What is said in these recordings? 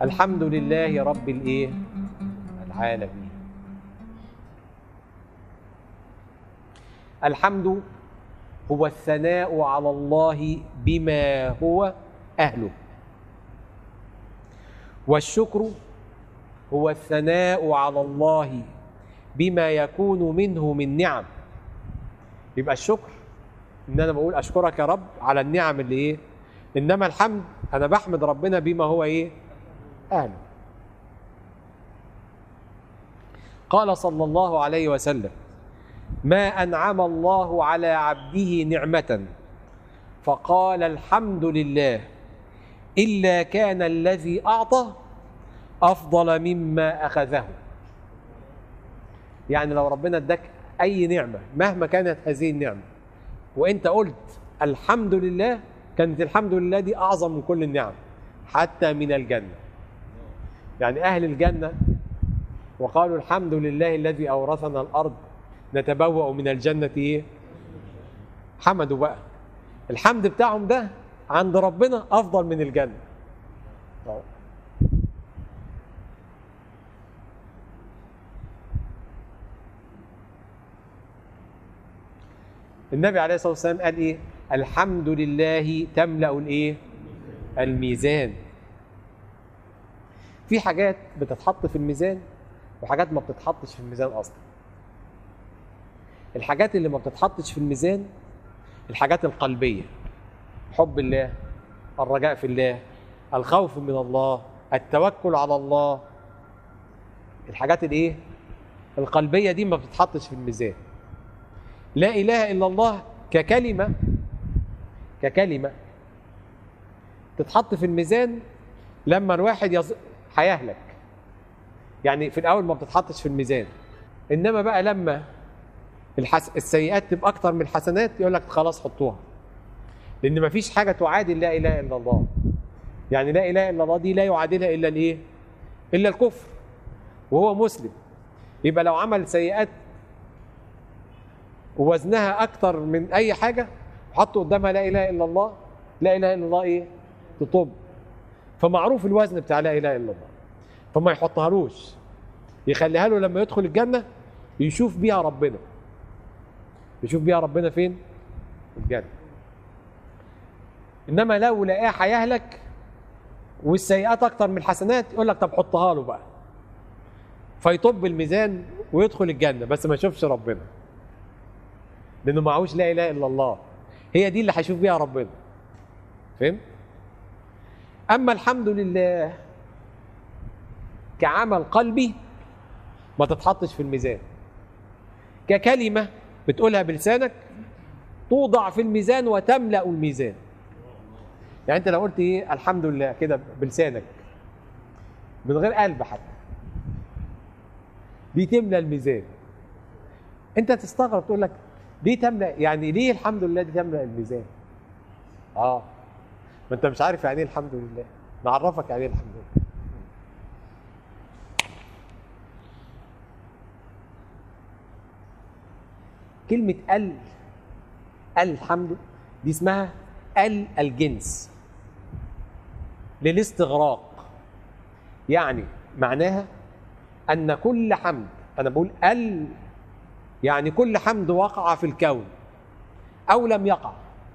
الحمد لله رب الايه العالمين الحمد هو الثناء على الله بما هو اهله والشكر هو الثناء على الله بما يكون منه من نعم يبقى الشكر ان انا بقول اشكرك يا رب على النعم اللي ايه انما الحمد انا بحمد ربنا بما هو ايه اهله قال صلى الله عليه وسلم ما انعم الله على عبده نعمه فقال الحمد لله الا كان الذي اعطى افضل مما اخذه يعني لو ربنا اداك اي نعمه مهما كانت هذه النعمه وانت قلت الحمد لله كانت الحمد لله دي اعظم من كل النعم حتى من الجنه يعني اهل الجنه وقالوا الحمد لله الذي اورثنا الارض نتبوأ من الجنه ايه حمدوا بقى الحمد بتاعهم ده عند ربنا افضل من الجنه النبي عليه الصلاه والسلام قال ايه الحمد لله تملا الايه الميزان في حاجات بتتحط في الميزان وحاجات ما بتتحطش في الميزان اصلا الحاجات اللي ما بتتحطش في الميزان الحاجات القلبيه حب الله الرجاء في الله الخوف من الله التوكل على الله الحاجات الايه القلبيه دي ما بتتحطش في الميزان لا اله الا الله ككلمه ككلمه تتحط في الميزان لما الواحد يز... هيهلك يعني في الاول ما بتتحطش في الميزان انما بقى لما الحس... السيئات تبقى اكتر من الحسنات يقول لك خلاص حطوها لان ما فيش حاجه تعادل لا اله الا الله يعني لا اله الا الله دي لا يعادلها الا الايه الا الكفر وهو مسلم يبقى لو عمل سيئات ووزنها اكتر من اي حاجه وحط قدامها لا اله الا الله لا اله الا الله ايه تطب فمعروف الوزن بتاع لا اله الا الله فما يحطهالوش يخليها له لما يدخل الجنه يشوف بيها ربنا يشوف بيها ربنا فين في الجنه انما لو لقاه هيهلك والسيئات اكتر من الحسنات يقول لك طب حطها له بقى فيطب الميزان ويدخل الجنه بس ما يشوفش ربنا لانه معهوش لا اله الا الله هي دي اللي هيشوف بيها ربنا فهمت اما الحمد لله كعمل قلبي ما تتحطش في الميزان ككلمه بتقولها بلسانك توضع في الميزان وتملا الميزان يعني انت لو قلت ايه الحمد لله كده بلسانك من غير قلب حتى دي تملى الميزان انت تستغرب تقول لك ليه تملى يعني ليه الحمد لله دي تملى الميزان اه ما انت مش عارف يعني ايه الحمد لله نعرفك يعني ايه الحمد لله كلمة ال الحمد دي اسمها ال الجنس للاستغراق يعني معناها أن كل حمد أنا بقول ال يعني كل حمد وقع في الكون أو لم يقع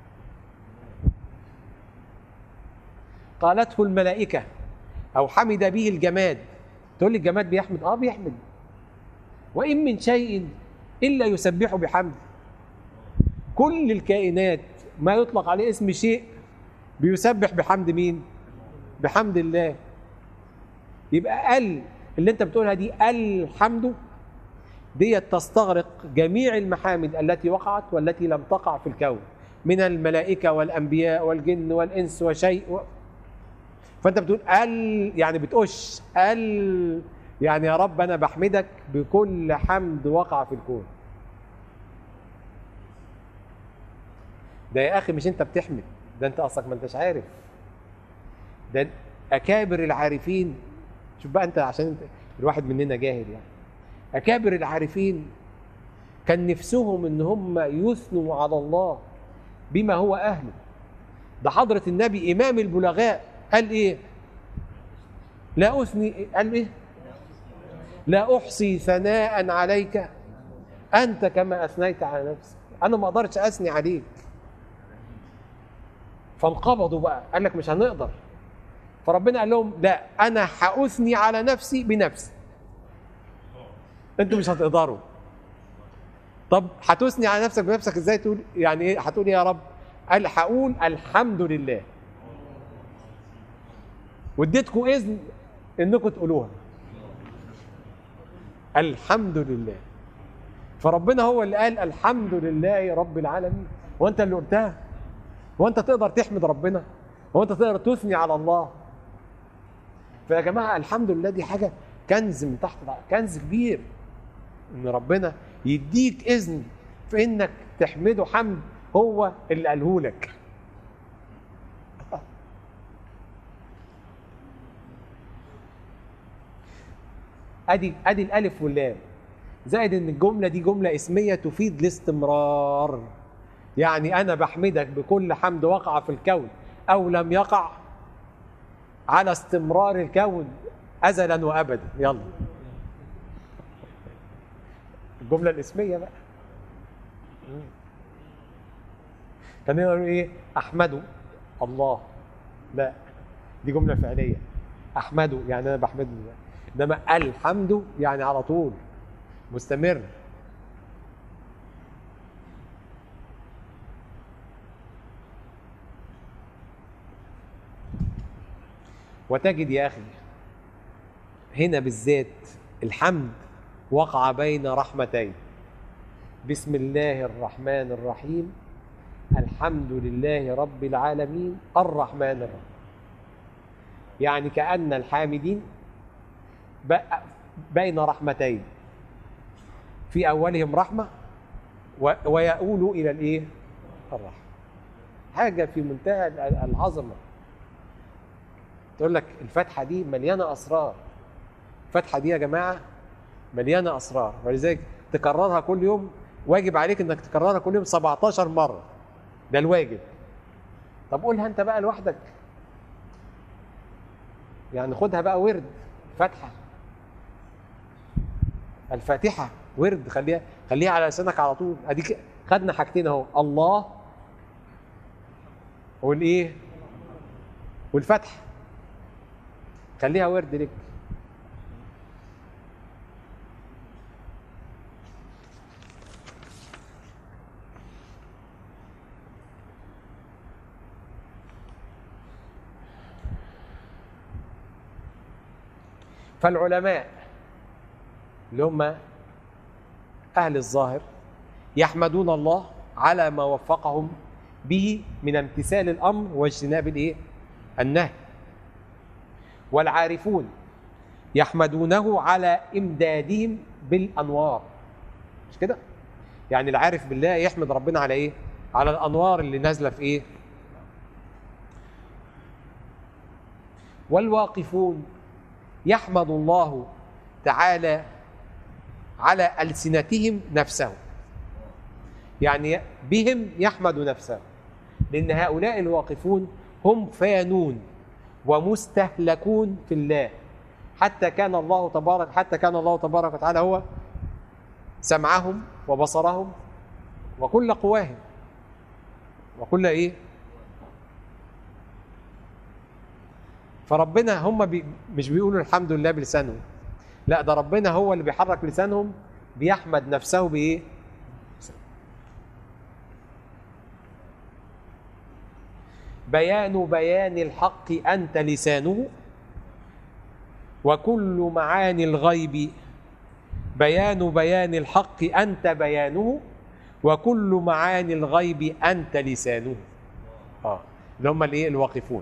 قالته الملائكة أو حمد به الجماد تقول لي الجماد بيحمد آه بيحمد وإن من شيء إلا يسبح بحمد كل الكائنات ما يطلق عليه اسم شيء بيسبح بحمد مين بحمد الله يبقى ال اللي انت بتقولها دي الحمد ديت تستغرق جميع المحامد التي وقعت والتي لم تقع في الكون من الملائكة والأنبياء والجن والإنس وشيء و... فأنت بتقول ال يعني بتقش ال يعني يا رب أنا بحمدك بكل حمد وقع في الكون ده يا أخي مش أنت بتحمد ده أنت أصلك ما أنتش عارف ده أكابر العارفين شوف بقى أنت عشان انت الواحد مننا جاهل يعني أكابر العارفين كان نفسهم إن هم يثنوا على الله بما هو أهله ده حضرة النبي إمام البلغاء قال إيه لا اثني قال ايه لا احصي ثناء عليك انت كما اثنيت على نفسك انا ما اقدرش اثني عليك فانقبضوا بقى قال لك مش هنقدر فربنا قال لهم لا انا هاثني على نفسي بنفسي انتوا مش هتقدروا طب هتثني على نفسك بنفسك ازاي تقول يعني ايه هتقول إيه يا رب قال هقول الحمد لله واديتكم اذن انكم تقولوها الحمد لله فربنا هو اللي قال الحمد لله رب العالمين وانت اللي قلتها وانت تقدر تحمد ربنا وانت تقدر تثني على الله فيا جماعه الحمد لله دي حاجه كنز من تحت كنز كبير ان ربنا يديك اذن في انك تحمده حمد هو اللي قاله لك ادي ادي الالف واللام زائد ان الجمله دي جمله اسميه تفيد الاستمرار يعني انا بحمدك بكل حمد وقع في الكون او لم يقع على استمرار الكون ازلا وابدا يلا الجمله الاسميه بقى كان يقول ايه احمده الله لا دي جمله فعليه احمده يعني انا بحمده انما الحمد يعني على طول مستمر وتجد يا اخي هنا بالذات الحمد وقع بين رحمتين بسم الله الرحمن الرحيم الحمد لله رب العالمين الرحمن الرحيم يعني كأن الحامدين بين رحمتين في أولهم رحمة ويؤول إلى الإيه؟ الرحمة حاجة في منتهى العظمة تقول لك الفتحة دي مليانة أسرار الفتحة دي يا جماعة مليانة أسرار ولذلك تكررها كل يوم واجب عليك انك تكررها كل يوم 17 مرة ده الواجب طب قولها انت بقى لوحدك يعني خدها بقى ورد فتحة الفاتحة ورد خليها خليها على لسانك على طول اديك خدنا حاجتين اهو الله والايه والفتح خليها ورد لك فالعلماء اللي هم أهل الظاهر يحمدون الله على ما وفقهم به من امتثال الأمر واجتناب الإيه؟ النهي والعارفون يحمدونه على إمدادهم بالأنوار مش كده؟ يعني العارف بالله يحمد ربنا على إيه؟ على الأنوار اللي نازلة في إيه؟ والواقفون يحمد الله تعالى على ألسنتهم نفسه يعني بهم يحمد نفسه لأن هؤلاء الواقفون هم فانون ومستهلكون في الله حتى كان الله تبارك حتى كان الله تبارك وتعالى هو سمعهم وبصرهم وكل قواهم وكل ايه فربنا هم بي مش بيقولوا الحمد لله بلسانهم لا ده ربنا هو اللي بيحرك لسانهم بيحمد نفسه بايه بيان بيان الحق انت لسانه وكل معاني الغيب بيان بيان الحق انت بيانه وكل معاني الغيب انت لسانه اه اللي هم الايه الواقفون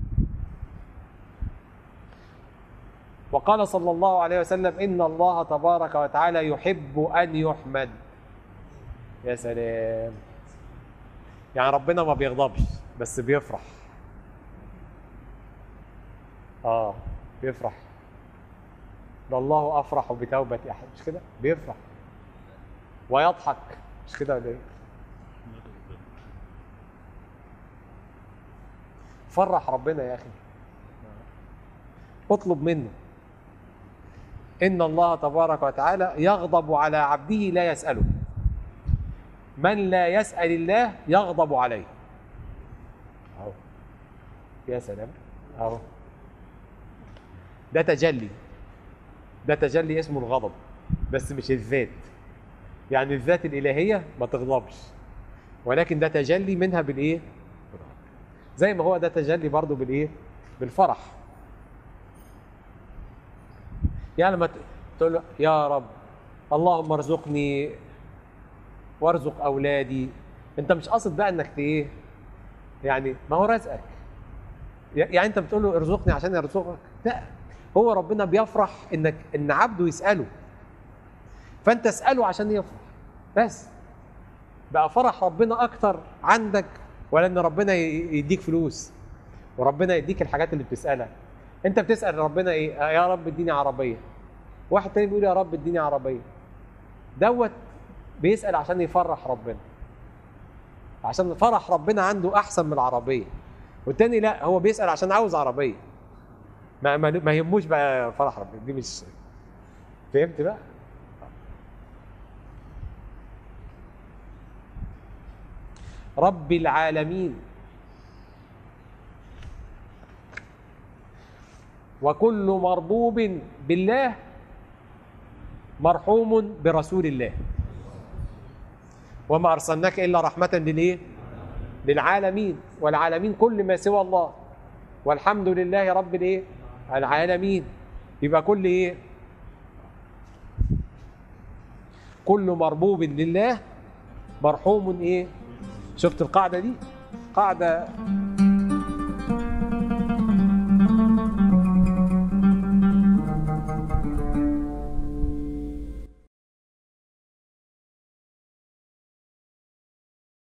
وقال صلى الله عليه وسلم إن الله تبارك وتعالى يحب أن يحمد يا سلام يعني ربنا ما بيغضبش بس بيفرح اه بيفرح ده الله افرح بتوبه احد مش كده بيفرح ويضحك مش كده ولا ايه فرح ربنا يا اخي اطلب منه ان الله تبارك وتعالى يغضب على عبده لا يساله من لا يسال الله يغضب عليه اهو يا سلام اهو ده تجلي ده تجلي اسمه الغضب بس مش الذات يعني الذات الالهيه ما تغضبش ولكن ده تجلي منها بالايه زي ما هو ده تجلي برضه بالايه بالفرح يعني لما ت- تقول له يا رب اللهم ارزقني وارزق اولادي انت مش قاصد بقى انك ت- ايه يعني ما هو رزقك يعني انت بتقول له ارزقني عشان يرزقك لا هو ربنا بيفرح انك ان عبده يساله فانت اساله عشان يفرح بس بقى فرح ربنا اكتر عندك ولا ان ربنا ي- يديك فلوس وربنا يديك الحاجات اللي بتسالها انت بتسال ربنا ايه يا رب اديني عربيه واحد تاني بيقول يا رب اديني عربيه دوت بيسال عشان يفرح ربنا عشان فرح ربنا عنده احسن من العربيه والتاني لا هو بيسال عشان عاوز عربيه ما ما, ما يهموش بقى فرح ربنا دي مش فهمت بقى رب العالمين وكل مربوب بالله مرحوم برسول الله وما ارسلناك الا رحمه للايه للعالمين والعالمين كل ما سوى الله والحمد لله رب الايه العالمين يبقى كل ايه كل مربوب لله مرحوم ايه شفت القاعده دي قاعده